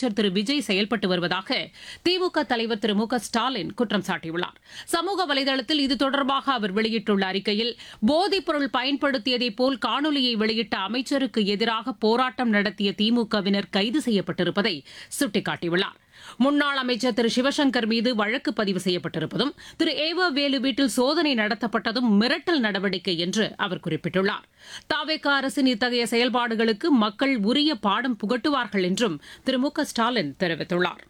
அமைச்சர் திரு விஜய் செயல்பட்டு வருவதாக திமுக தலைவர் திரு மு க ஸ்டாலின் குற்றம் சாட்டியுள்ளார் சமூக வலைதளத்தில் இது தொடர்பாக அவர் வெளியிட்டுள்ள அறிக்கையில் போதைப் பொருள் பயன்படுத்தியதைப் போல் காணொலியை வெளியிட்ட அமைச்சருக்கு எதிராக போராட்டம் நடத்திய திமுகவினர் கைது செய்யப்பட்டிருப்பதை சுட்டிக்காட்டியுள்ளார் முன்னாள் அமைச்சர் திரு சிவசங்கர் மீது வழக்கு பதிவு செய்யப்பட்டிருப்பதும் திரு ஏவ வேலு வீட்டில் சோதனை நடத்தப்பட்டதும் மிரட்டல் நடவடிக்கை என்று அவர் குறிப்பிட்டுள்ளார் தாவேக அரசின் இத்தகைய செயல்பாடுகளுக்கு மக்கள் உரிய பாடம் புகட்டுவார்கள் என்றும் திரு மு க ஸ்டாலின் தெரிவித்துள்ளார்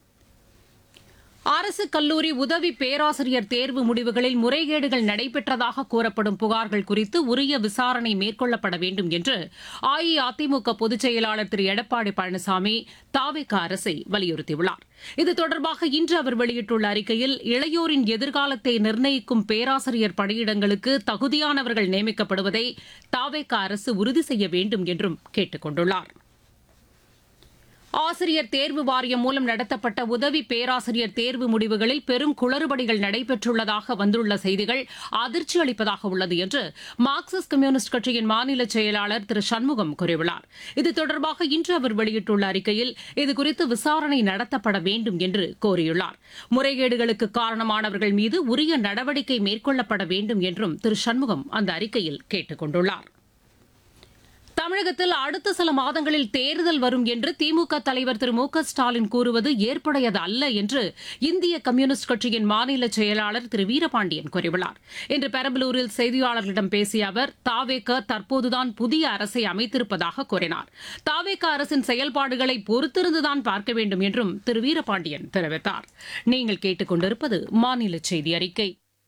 அரசு கல்லூரி உதவி பேராசிரியர் தேர்வு முடிவுகளில் முறைகேடுகள் நடைபெற்றதாக கூறப்படும் புகார்கள் குறித்து உரிய விசாரணை மேற்கொள்ளப்பட வேண்டும் என்று அஇஅதிமுக பொதுச் செயலாளர் திரு எடப்பாடி பழனிசாமி தாவேக அரசை வலியுறுத்தியுள்ளார் இது தொடர்பாக இன்று அவர் வெளியிட்டுள்ள அறிக்கையில் இளையோரின் எதிர்காலத்தை நிர்ணயிக்கும் பேராசிரியர் பணியிடங்களுக்கு தகுதியானவர்கள் நியமிக்கப்படுவதை தாவேக அரசு உறுதி செய்ய வேண்டும் என்றும் கேட்டுக் கொண்டுள்ளார் ஆசிரியர் தேர்வு வாரியம் மூலம் நடத்தப்பட்ட உதவி பேராசிரியர் தேர்வு முடிவுகளில் பெரும் குளறுபடிகள் நடைபெற்றுள்ளதாக வந்துள்ள செய்திகள் அதிர்ச்சி அளிப்பதாக உள்ளது என்று மார்க்சிஸ்ட் கம்யூனிஸ்ட் கட்சியின் மாநில செயலாளர் திரு சண்முகம் கூறியுள்ளார் இது தொடர்பாக இன்று அவர் வெளியிட்டுள்ள அறிக்கையில் இதுகுறித்து விசாரணை நடத்தப்பட வேண்டும் என்று கோரியுள்ளார் முறைகேடுகளுக்கு காரணமானவர்கள் மீது உரிய நடவடிக்கை மேற்கொள்ளப்பட வேண்டும் என்றும் திரு சண்முகம் அந்த அறிக்கையில் கேட்டுக் கொண்டுள்ளார் தமிழகத்தில் அடுத்த சில மாதங்களில் தேர்தல் வரும் என்று திமுக தலைவர் திரு மு க ஸ்டாலின் கூறுவது ஏற்புடையது அல்ல என்று இந்திய கம்யூனிஸ்ட் கட்சியின் மாநில செயலாளர் திரு வீரபாண்டியன் கூறியுள்ளார் இன்று பெரம்பலூரில் செய்தியாளர்களிடம் பேசிய அவர் தாவேக தற்போதுதான் புதிய அரசை அமைத்திருப்பதாக கூறினார் தாவேக அரசின் செயல்பாடுகளை பொறுத்திருந்துதான் பார்க்க வேண்டும் என்றும் திரு வீரபாண்டியன் தெரிவித்தார் நீங்கள் கேட்டுக் கொண்டிருப்பது மாநில செய்தி அறிக்கை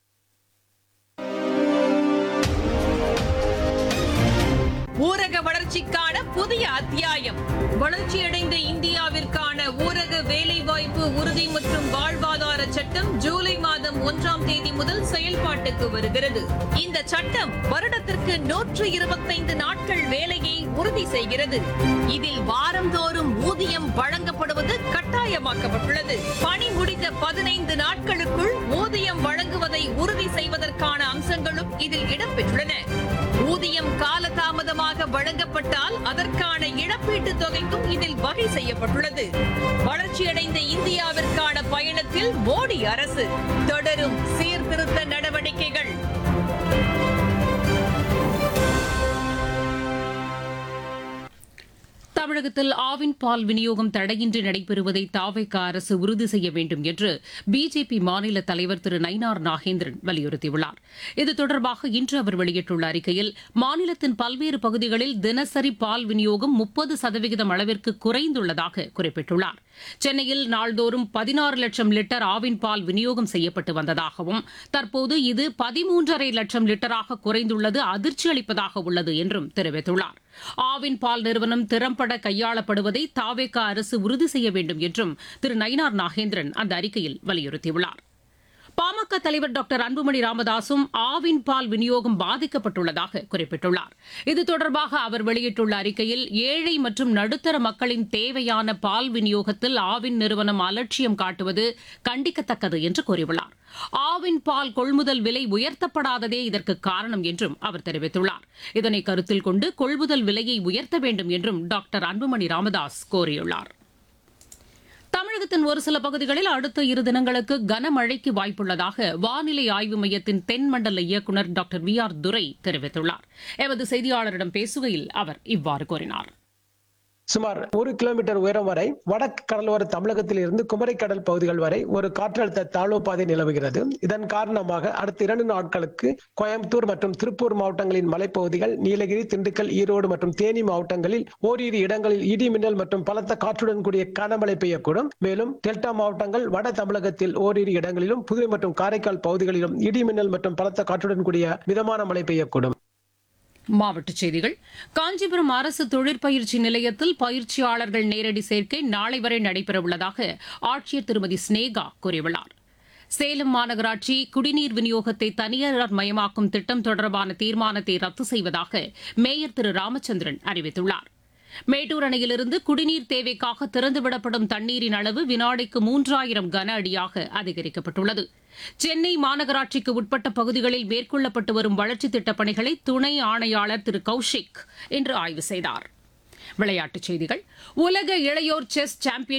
ஊரக வளர்ச்சிக்கான புதிய அத்தியாயம் வளர்ச்சியடைந்த இந்தியாவிற்கான ஊரக வேலைவாய்ப்பு உறுதி மற்றும் வாழ்வாதார சட்டம் ஜூலை மாதம் ஒன்றாம் தேதி முதல் செயல்பாட்டுக்கு வருகிறது இந்த சட்டம் வருடத்திற்கு நூற்று இருபத்தைந்து நாட்கள் வேலையை உறுதி செய்கிறது இதில் வாரந்தோறும் ஊதியம் வழங்கப்படுவது கட்டாயமாக்கப்பட்டுள்ளது பணி முடிந்த பதினைந்து நாட்களுக்குள் ஊதியம் வழங்குவதை உறுதி செய்வதற்கான அம்சங்களும் இதில் இடம்பெற்றுள்ளன ஊதியம் காலதாமதமாக வழங்கப்பட்டால் அதற்கான இழப்பீட்டுத் தொகைக்கும் இதில் வகை செய்யப்பட்டுள்ளது வளர்ச்சியடைந்த இந்தியாவிற்கான பயணத்தில் மோடி அரசு தொடரும் சீர்திருத்த நடவடிக்கைகள் தமிழகத்தில் ஆவின் பால் விநியோகம் தடையின்றி நடைபெறுவதை தாவைக்க அரசு உறுதி செய்ய வேண்டும் என்று பிஜேபி மாநில தலைவர் திரு நயினார் நாகேந்திரன் வலியுறுத்தியுள்ளார் இது தொடர்பாக இன்று அவர் வெளியிட்டுள்ள அறிக்கையில் மாநிலத்தின் பல்வேறு பகுதிகளில் தினசரி பால் விநியோகம் முப்பது சதவிகிதம் அளவிற்கு குறைந்துள்ளதாக குறிப்பிட்டுள்ளார் சென்னையில் நாள்தோறும் பதினாறு லட்சம் லிட்டர் ஆவின் பால் விநியோகம் செய்யப்பட்டு வந்ததாகவும் தற்போது இது பதிமூன்றரை லட்சம் லிட்டராக குறைந்துள்ளது அதிர்ச்சி அளிப்பதாக உள்ளது என்றும் தெரிவித்துள்ளார் ஆவின் பால் நிறுவனம் திறம்பட கையாளப்படுவதை தாவேக அரசு உறுதி செய்ய வேண்டும் என்றும் திரு நயினார் நாகேந்திரன் அந்த அறிக்கையில் வலியுறுத்தியுள்ளார் பாமக தலைவர் டாக்டர் அன்புமணி ராமதாசும் ஆவின் பால் விநியோகம் பாதிக்கப்பட்டுள்ளதாக குறிப்பிட்டுள்ளார் இது தொடர்பாக அவர் வெளியிட்டுள்ள அறிக்கையில் ஏழை மற்றும் நடுத்தர மக்களின் தேவையான பால் விநியோகத்தில் ஆவின் நிறுவனம் அலட்சியம் காட்டுவது கண்டிக்கத்தக்கது என்று கூறியுள்ளார் ஆவின் பால் கொள்முதல் விலை உயர்த்தப்படாததே இதற்கு காரணம் என்றும் அவர் தெரிவித்துள்ளார் இதனை கருத்தில் கொண்டு கொள்முதல் விலையை உயர்த்த வேண்டும் என்றும் டாக்டர் அன்புமணி ராமதாஸ் கோரியுள்ளார் தமிழகத்தின் ஒரு சில பகுதிகளில் அடுத்த இரு தினங்களுக்கு கனமழைக்கு வாய்ப்புள்ளதாக வானிலை ஆய்வு மையத்தின் தென்மண்டல இயக்குநர் டாக்டர் வி ஆர் துரை தெரிவித்துள்ளார் எமது செய்தியாளரிடம் பேசுகையில் அவர் இவ்வாறு கூறினார் சுமார் ஒரு கிலோமீட்டர் உயரம் வரை வடக்கு கடலோர தமிழகத்தில் இருந்து குமரிக்கடல் பகுதிகள் வரை ஒரு காற்றழுத்த தாழ்வு பாதை நிலவுகிறது இதன் காரணமாக அடுத்த இரண்டு நாட்களுக்கு கோயம்புத்தூர் மற்றும் திருப்பூர் மாவட்டங்களின் மலைப்பகுதிகள் நீலகிரி திண்டுக்கல் ஈரோடு மற்றும் தேனி மாவட்டங்களில் ஓரிரு இடங்களில் இடி மின்னல் மற்றும் பலத்த காற்றுடன் கூடிய கனமழை பெய்யக்கூடும் மேலும் டெல்டா மாவட்டங்கள் வட தமிழகத்தில் ஓரிரு இடங்களிலும் புதுவை மற்றும் காரைக்கால் பகுதிகளிலும் இடி மின்னல் மற்றும் பலத்த காற்றுடன் கூடிய மிதமான மழை பெய்யக்கூடும் மாவட்டச் செய்திகள் காஞ்சிபுரம் அரசு தொழிற்பயிற்சி நிலையத்தில் பயிற்சியாளர்கள் நேரடி சேர்க்கை நாளை வரை நடைபெறவுள்ளதாக ஆட்சியர் திருமதி ஸ்னேகா கூறியுள்ளார் சேலம் மாநகராட்சி குடிநீர் விநியோகத்தை தனியார் மயமாக்கும் திட்டம் தொடர்பான தீர்மானத்தை ரத்து செய்வதாக மேயர் திரு ராமச்சந்திரன் அறிவித்துள்ளார் மேட்டூர் அணையிலிருந்து குடிநீர் தேவைக்காக திறந்துவிடப்படும் தண்ணீரின் அளவு வினாடிக்கு மூன்றாயிரம் கன அடியாக அதிகரிக்கப்பட்டுள்ளது சென்னை மாநகராட்சிக்கு உட்பட்ட பகுதிகளில் மேற்கொள்ளப்பட்டு வரும் வளர்ச்சித் திட்டப் பணிகளை துணை ஆணையாளர் திரு கௌஷிக் இன்று ஆய்வு செய்தார் விளையாட்டுச் செய்திகள் உலக இளையோர் செஸ் சாம்பியன்